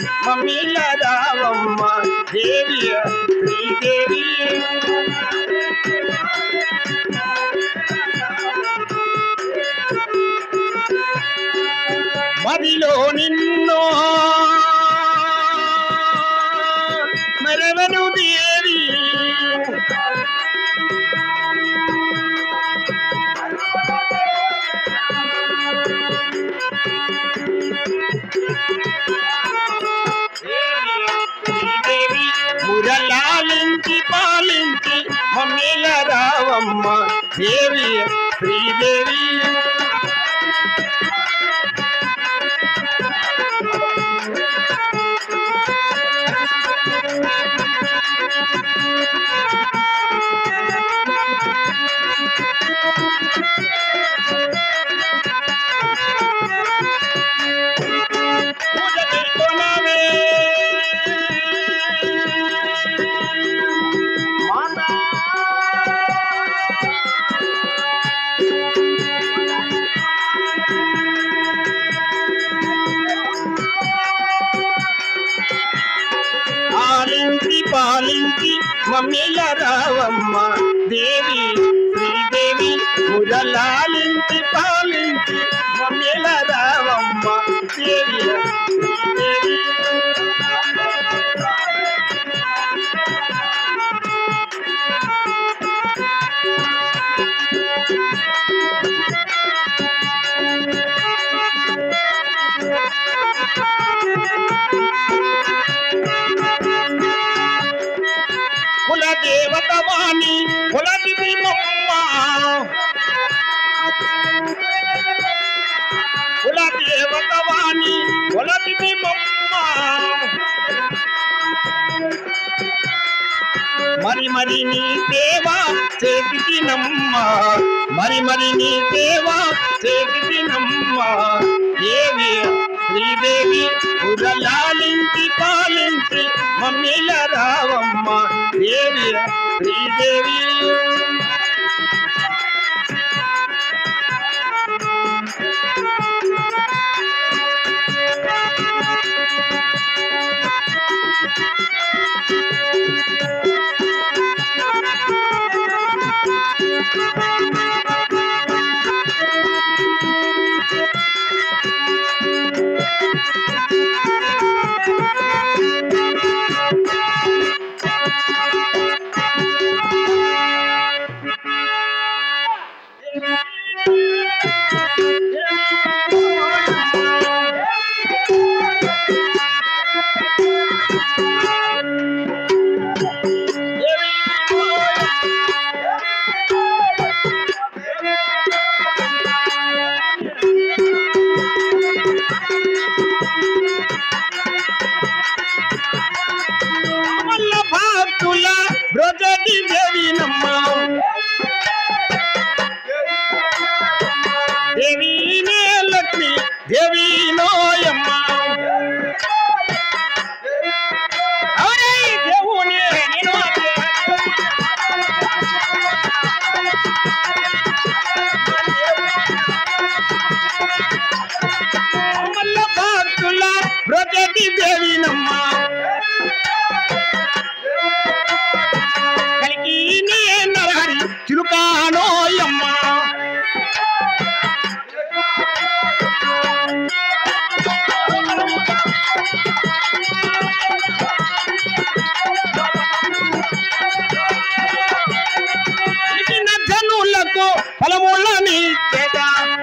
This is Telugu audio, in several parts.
మమ్మీల రావమ్మ దేవి శ్రీదేవి మదిలో నిన్నో మరవను దేవి శ్రీదేవి మురళాలించి పాలించి మమ్మీల రావమ్మ దేవి శ్రీదేవి పూజ చేసుకున్నావే మాతా పాలించి పాలించి మమ్మీల రావమ్మ దేవి శ్రీదేవి మురళాలించి పాలించి మమ్మీల రావమ్మ దేవి శ్రీదేవి కుల దేవత వాణి కుల దివిమమ్మ కుల దేవత వాణి కుల దివిమమ్మ మరి మరి నీ సేవ చేతికి నమ్మ మరి మరి నీ సేవ చేతికి నమ్మ దేవి శ్రీదేవి ఉరలాలించి పాలించి మమ్మీల రావమ్మ దేవి శ్రీదేవి అమల్ల భక్తుల బ్రజటి దేవి నమ్మ దేవి నే లక్ష్మి దేవి నోయమ్మ అవరే దేవుని నేను అమల్ల భక్తుల బ్రజటి దేవి నమ్మ కలికి నే నరహరి చిరుకానోయమ్మ ఇచ్చిన జనులకు ఫలములని చేత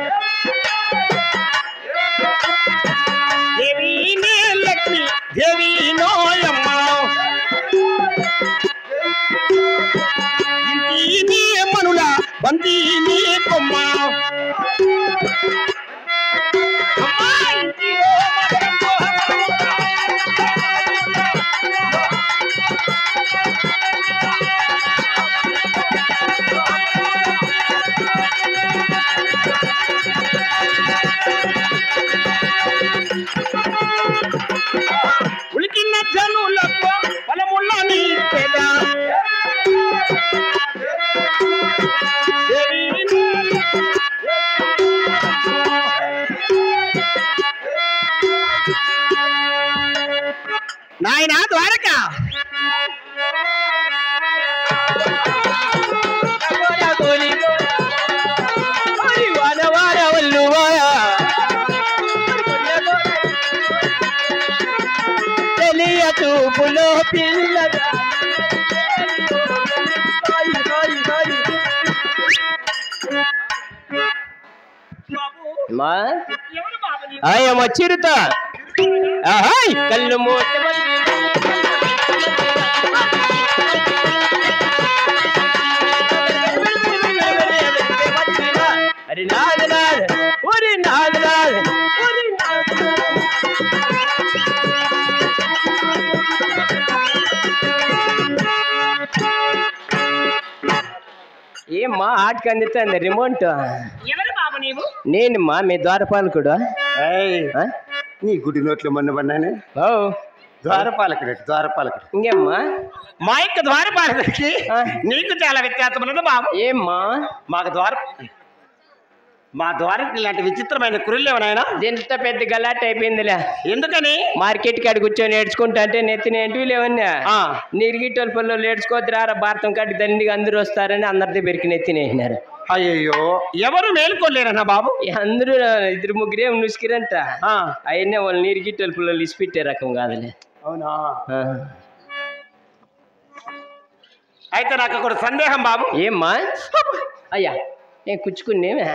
దేవి నే లక్ష్మి దేవి నోయమ్మ ఇంటి నీ మనుల బంతి నీ కొమ్మ అమ్మా, ఇంటిలో మధురంతో ఉలికిన జనులకు ఫలములని పేద దేవి నాయనా ద్వారక తెలియ చూపులో పిల్ల మా ఎవరు బాబు నీవు? ఆయమ్మ చిరుత ఆహాయ్ కళ్ళు మూస్తే అరే నాది నాది ఒరి నాది నాది ఒరి నాది ఏమ్మా ఆటకి అందుతుంది రిమోట్ ఎవరు బాబు నీవు నేనమ్మా మీ ద్వారపాలకుడు ఏయ్, ఆ? నీ గుడి నోట్లో మొన్న పడినానే ఓ ద్వారపాలకుడు ద్వారపాలకుడు ఇంకేమ్మా మా యొక్క ద్వారపాలకుడికి ఆ. నీకు చాలా వ్యత్యాసం ఉన్నది బాబు ఏమ్మా మాకు ద్వార మా ద్వారకి ఇలాంటి విచిత్రమైన కురులు ఏమన్నాయనా ఎంత పెద్ద గలాట్ అయిపోయిందిలే ఎందుకని మార్కెట్ కాడ కూర్చొని నేర్చుకుంటా అంటే నెత్తిన ఏంటివి లేవన్నా ఆ. నిరిగిటోళ్ళ పళ్ళు నేర్చుకోద్దురా భారతం కాడికి దండిగా అందరూ వస్తారని అందరి దగ్గరికి నెత్తినేసినారు అయ్యయ్యో ఎవరు మేలుకోలేరన్నా బాబు అందరూ ఇద్దరు ముగ్గురే నుసికిరంట ఆ, అయినా వాళ్ళు నిరిగిటోళ్ళ పిల్లలు ఇసిపెట్టే రకం కాదులే అవునా ఆ. అయితే నాకు ఒక సందేహం బాబు ఏమ్మా అయ్యా నేను కుచ్చుకునేమే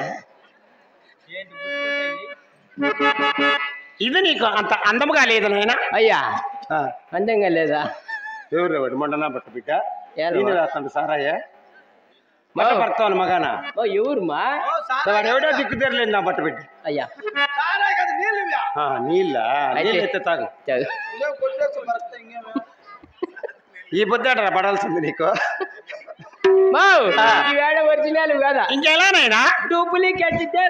ఇది నీకు అంత అందముగా లేదు నాయనా అయ్యా ఆ, అందంగా లేదా ఎవరు వాడు మొండనా బట్ట బిడ్డ ఏలవా? నేను రాస్తాను సారాయే బట్ట ఓ. పడతాను మగానా ఓ ఎవరుమా వాడు ఎవడో దిక్కు తెరలేదు నా బట్ట బిడ్డ అయ్యా ఆ, నీళ్ళ అయితే- నీళ్ళు ఎత్తే తాగు చదువు. ఈ బుద్ధాడ పడాల్సింది నీకు మావ్, ఈ వేడ ఒరిజినల్ కదా ఇంకెలానైనా డూప్లికేట్ ఇస్తే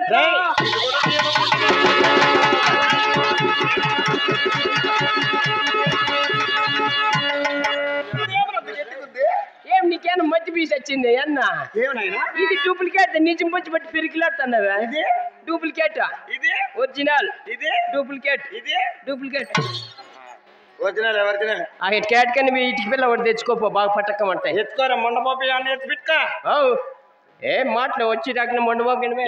ఏం నీకేనా మధ్య పీస్ వచ్చింది అన్న ఏమనైనా ఇది డూప్లికేట్ నిజం వచ్చి బట్టి పిరికిలాడుతున్నావా డూప్లికేట్ ఇది ఒరిజినల్ ఇది డూప్లికేట్ ఇది డూప్లికేట్ ఒరిజినల్ ఒరిజినల్ ఆ కేట్ కని మీ ఇటుకి పిల్ల ఒకటి తెచ్చుకోపో బాగా పట్టకమంటాయి ఎత్తుకోరా మొండమోపి అని ఎత్తి పెట్టుకో అవు ఏం మాటలు వచ్చి రాకుండా మొండమోగిన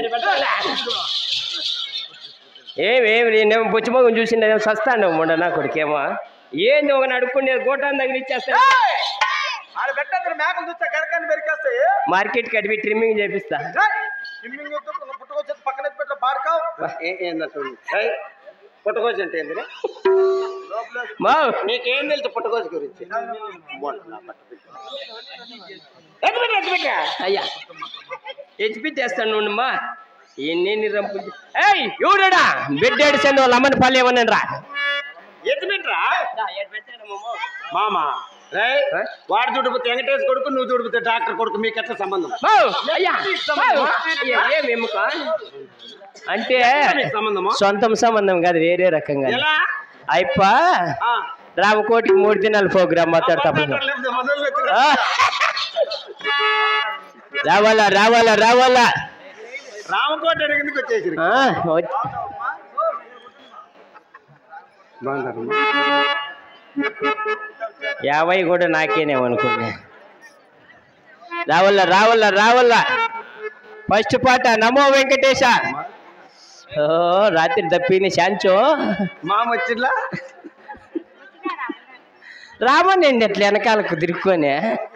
ఏమేమి నేనేమో బొచ్చిమోగం చూసిండే సస్తాను మొండ నా కొడుకేమో ఏంది ఒక అడుక్కునేది గోటాన్ దగ్గర ఇచ్చేస్తా ఆడ పెట్టద్దు మేకలు చూస్తే గరకాన్ని పెరికేస్తాయి మార్కెట్ కడిపి ట్రిమ్మింగ్ చేపిస్తా ఇమ్మింగ్ పుట్టుకొచ్చి పక్కన పెట్ట పాడకావు ఏందట్టు పుట్టకోసి అంటే ఏంది మా నీకేం తెలుసు పుట్టకోసి గురించి ఎత్తి పెట్టు ఎత్తి పెట్టు అయ్యా ఎచ్చిపెట్టేస్తాను నువ్వుమ్మా ఎన్ని రంపు ఏయ్ ఎవడడా బిడ్డ ఏడిసండి వాళ్ళ అమ్మని పల్లె ఏమన్నా రా ఎత్తి పెట్టురా మామ రేయ్, వాడు చూడిపోతే వెంకటేష్ కొడుకు నువ్వు చూడిపోతే డాక్టర్ కొడుకు మీకు ఎట్లా సంబంధం మావ్, అయ్యా మావ్, అయ్యా, ఏం ఎముక అంటే మీకు సంబంధమా సొంతం సంబంధం కాదు వేరే రకంగా ఎలా అయిప ఆ, రామకోటికి మూడు దినాల ప్రోగ్రామ్ మాట్లాడు తప్పదు లేకపోతే మనోళ్ళు ఎత్తుకు- ఆ. రావాలా రావాలా రావాలా రామకోట ఎందుకు వచ్చేసి ఆ, వచ్చి- బాగున్నారమ్మా యాభై కూడా నాకేనేమనుకున్నా రావాలా రావాలా రావాలా ఫస్ట్ పాట నమో వెంకటేశ ఓ రాత్రి తప్పింది శాంచో మామ వచ్చిట్లా రామనండి అట్లా వెనకాలకు తిరుక్కొని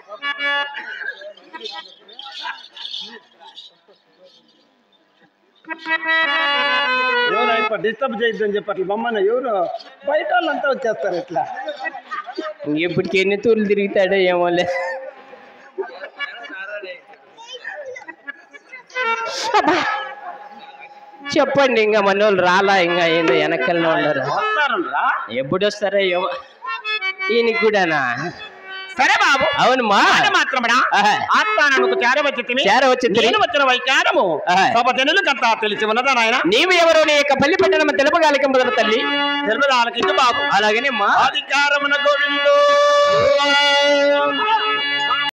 ఎవరు అయిపో డిస్టర్బ్ చేయొద్దని చెప్పి అట్లా బొమ్మన ఎవరు బయట వాళ్ళంతా వచ్చేస్తారు ఇట్లా ఇప్పటికి ఎన్ని తూర్లు తిరుగుతాడో ఏమోలే అబ్బా. చెప్పండి ఇంకా మన వాళ్ళు రాలా ఇంకా ఏందో వెనకల్లో ఉన్నారు వస్తారురా ఎప్పుడు వస్తారో ఏమో ఈయనకి కూడానా సరే బాబు అవునమ్మా మాట మాత్రమడా ఆహా. ఆత్మానకు చేరవచ్చితిమి చేరవచ్చితిమి. నేను వచ్చిన వైకారము ఆహా. సభజనులు కంతా తెలిసి ఉన్నదా నాయన నీవు ఎవరో నీ యొక్క పల్లి పెట్టడం తెలుపగాలిక మొదల తల్లి తెలుపదానికి ఇది బాబు అలాగనే మా అధికారమున గోవిందో